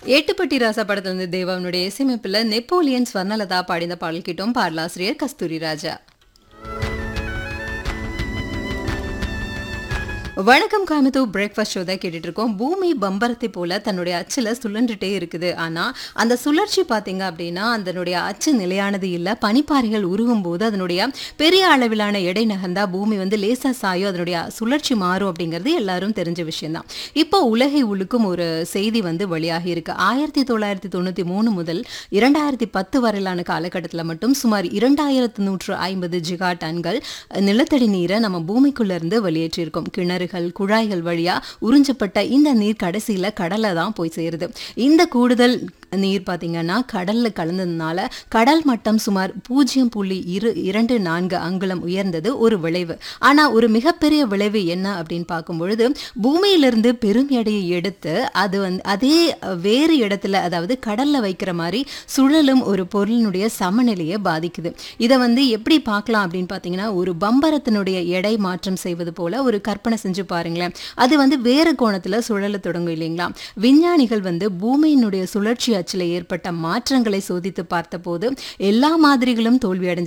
ஏட்டுப்பட்டி ராசா படத்துல இருந்து தேவாவினுடைய இசையமைப்புல நெப்போலியன் ஸ்வர்ணலதா பாடின பாடல் கிட்டோம் பாடலாசிரியர் கஸ்தூரி ராஜா வணக்கம் காமித்து பிரேக்ஃபாஸ்ட் ஷோ தான் கேட்டுட்டு இருக்கோம் பூமி பம்பரத்தை போல தன்னுடைய அச்சில் சுழன்றுட்டே இருக்குது ஆனா அந்த சுழற்சி பார்த்தீங்க அப்படின்னா அதனுடைய அச்சு நிலையானது இல்லை பனிப்பாறைகள் உருகும் போது அதனுடைய பெரிய அளவிலான எடை நகர்ந்தா பூமி வந்து லேசா சாயும் அதனுடைய சுழற்சி மாறும் அப்படிங்கிறது எல்லாரும் தெரிஞ்ச விஷயம்தான் இப்போ உலகை உழுக்கும் ஒரு செய்தி வந்து வெளியாகி இருக்கு ஆயிரத்தி தொள்ளாயிரத்தி தொண்ணூத்தி மூணு முதல் இரண்டாயிரத்தி பத்து வரையிலான காலகட்டத்தில் மட்டும் சுமார் இரண்டாயிரத்து நூற்று ஐம்பது ஜிகா டன்கள் நிலத்தடி நீரை நம்ம பூமிக்குள்ள இருந்து வெளியேற்றியிருக்கோம் கிணறுகள் குழாய்கள் வழியா உறிஞ்சப்பட்ட இந்த நீர் கடைசியில கடல்ல தான் போய் சேருது இந்த கூடுதல் நீர் பார்த்தீங்கன்னா கடல்ல கலந்ததுனால கடல் மட்டம் சுமார் பூஜ்ஜியம் புள்ளி இரு இரண்டு நான்கு அங்குலம் உயர்ந்தது ஒரு விளைவு ஆனா ஒரு மிகப்பெரிய விளைவு என்ன அப்படின்னு பார்க்கும் பொழுது பூமியிலிருந்து பெரும் எடையை எடுத்து அது வந்து அதே வேறு இடத்துல அதாவது கடல்ல வைக்கிற மாதிரி சுழலும் ஒரு பொருளினுடைய சமநிலையை பாதிக்குது இதை வந்து எப்படி பார்க்கலாம் அப்படின்னு பார்த்தீங்கன்னா ஒரு பம்பரத்தினுடைய எடை மாற்றம் செய்வது போல ஒரு கற்பனை செஞ்சு பாருங்களேன் அது வந்து வேறு கோணத்துல சுழல தொடங்கும் இல்லைங்களா விஞ்ஞானிகள் வந்து பூமியினுடைய சுழற்சி அச்சில் ஏற்பட்ட மாற்றங்களை சோதித்து பார்த்தபோது எல்லா மாதிரிகளும் தோல்வி